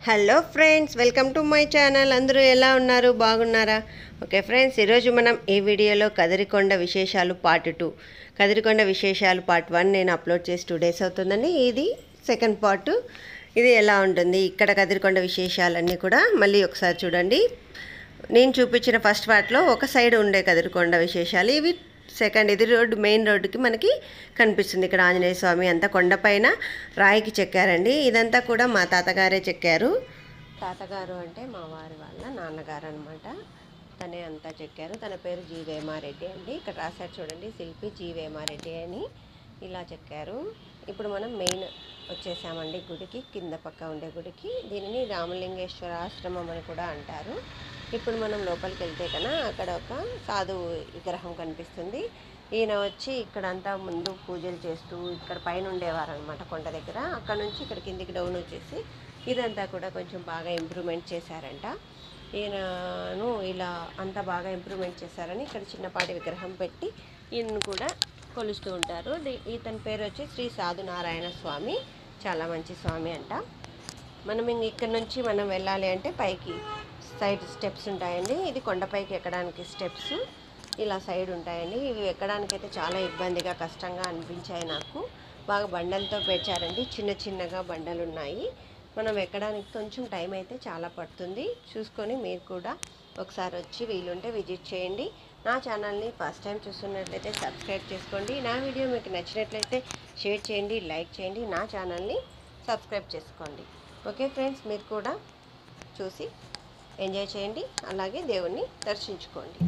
hello friends welcome to my channel అందరూ ఎలా ఉన్నారు బాగున్నారా ఓకే ఫ్రెండ్స్ ఈరోజు మనం ఈ వీడియోలో కదిరికొండ విశేషాలు పార్ట్ టూ కదిరికొండ విశేషాలు పార్ట్ వన్ నేను అప్లోడ్ చేసి టూ డేస్ అవుతుందండి ఇది సెకండ్ పార్ట్ ఇది ఎలా ఉంటుంది ఇక్కడ కదిరికొండ విశేషాలన్నీ కూడా మళ్ళీ ఒకసారి చూడండి నేను చూపించిన ఫస్ట్ పార్ట్లో ఒక సైడ్ ఉండే కదిరికొండ విశేషాలు ఇవి సెకండ్ ఇది రోడ్డు మెయిన్ రోడ్డుకి మనకి కనిపిస్తుంది ఇక్కడ ఆంజనేయ స్వామి అంతా కొండపైన రాయికి చెక్కారండి ఇదంతా కూడా మా తాతగారే చెక్కారు తాతగారు అంటే మా వారి వాళ్ళ నాన్నగారు అనమాట తనే అంతా చెక్కారు తన పేరు జీ వేమారెడ్డి అండి ఇక్కడ రాశారు చూడండి శిల్పి జీ వేమారెడ్డి అని ఇలా చెక్కారు ఇప్పుడు మనం మెయిన్ వచ్చేసామండి గుడికి కింద పక్క ఉండే గుడికి దీనిని రామలింగేశ్వర ఆశ్రమం అని కూడా అంటారు ఇప్పుడు మనం లోపలికి వెళ్తే కన్నా అక్కడ ఒక సాధువు విగ్రహం కనిపిస్తుంది ఈయన వచ్చి ఇక్కడంతా ముందు పూజలు చేస్తూ ఇక్కడ పైన ఉండేవారు అనమాట కొండ దగ్గర అక్కడ నుంచి ఇక్కడ కిందికి డౌన్ వచ్చేసి ఇదంతా కూడా కొంచెం బాగా ఇంప్రూవ్మెంట్ చేశారంట ఈయనను ఇలా అంతా బాగా ఇంప్రూవ్మెంట్ చేశారని ఇక్కడ చిన్నపాటి విగ్రహం పెట్టి ఈయనను కూడా కొలుస్తూ ఉంటారు ది- ఇతని పేరు వచ్చి శ్రీ సాధునారాయణ స్వామి చాలా మంచి స్వామి అంట మనం ఇంక ఇక్కడ నుంచి మనం వెళ్ళాలి అంటే పైకి సైడ్ స్టెప్స్ ఉంటాయండి ఇది కొండపైకి ఎక్కడానికి స్టెప్స్ ఇలా సైడ్ ఉంటాయండి ఇవి ఎక్కడానికి అయితే చాలా ఇబ్బందిగా కష్టంగా అనిపించాయి నాకు బాగా బండలతో పేర్చారండి చిన్న చిన్నగా బండలు ఉన్నాయి మనం ఎక్కడానికి కొంచెం టైం అయితే చాలా పడుతుంది చూసుకొని మీరు కూడా ఒకసారి వచ్చి వీలుంటే విజిట్ చేయండి నా ఛానల్ని ఫస్ట్ టైం చూస్తున్నట్లయితే సబ్స్క్రైబ్ చేసుకోండి నా వీడియో మీకు నచ్చినట్లయితే షేర్ చేయండి లైక్ చేయండి నా ఛానల్ని సబ్స్క్రైబ్ చేసుకోండి ఓకే ఫ్రెండ్స్ మీరు కూడా చూసి ఎంజాయ్ చేయండి అలాగే దేవుణ్ణి దర్శించుకోండి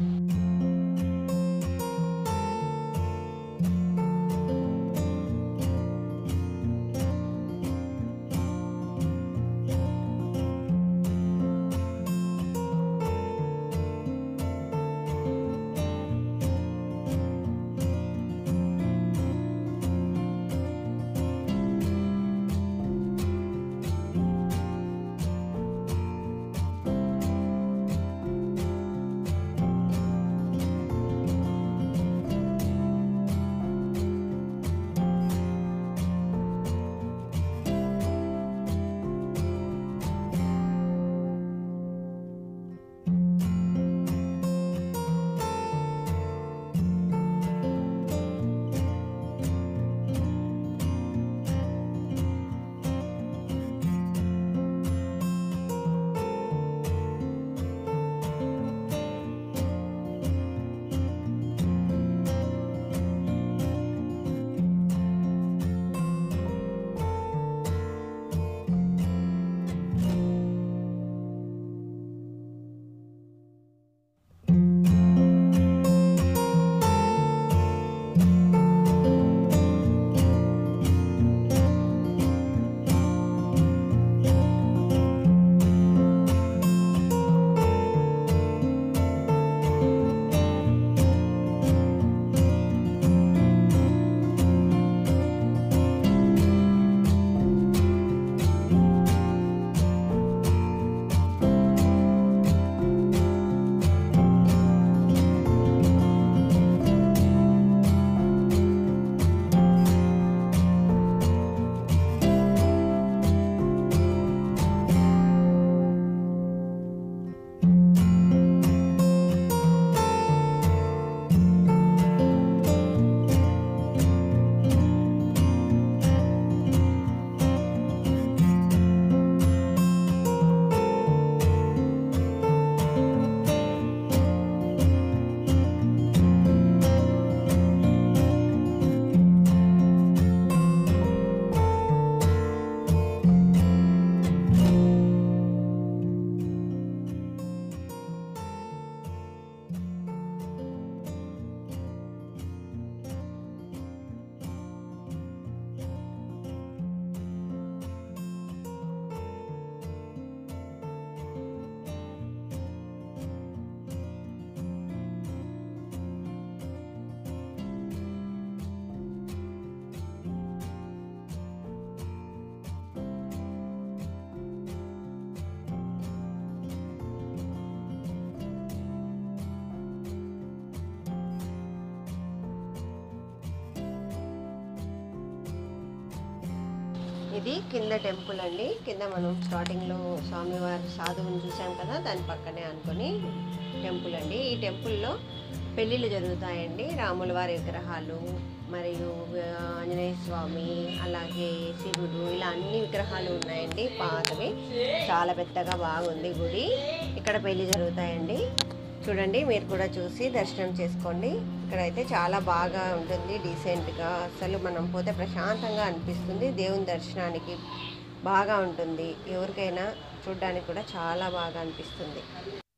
ఇది కింద టెంపుల్ అండి కింద మనం స్టార్టింగ్లో స్వామివారి సాధువుని చూసాం కదా దాని పక్కనే అనుకొని టెంపుల్ అండి ఈ టెంపుల్లో పెళ్ళిళ్ళు జరుగుతాయండి రాముల వారి విగ్రహాలు మరియు ఆ, ఆంజనేయ స్వామి అలాగే శివుడు ఇలా అన్ని విగ్రహాలు ఉన్నాయండి పాతవి చాలా పెద్దగా బాగుంది గుడి ఇక్కడ పెళ్లి జరుగుతాయండి చూడండి మీరు కూడా చూసి దర్శనం చేసుకోండి ఇక్కడైతే చాలా బాగా ఉంటుంది డీసెంట్గా అసలు మనం పోతే ప్రశాంతంగా అనిపిస్తుంది దేవుని దర్శనానికి బాగా ఉంటుంది ఎవరికైనా చూడడానికి కూడా చాలా బాగా అనిపిస్తుంది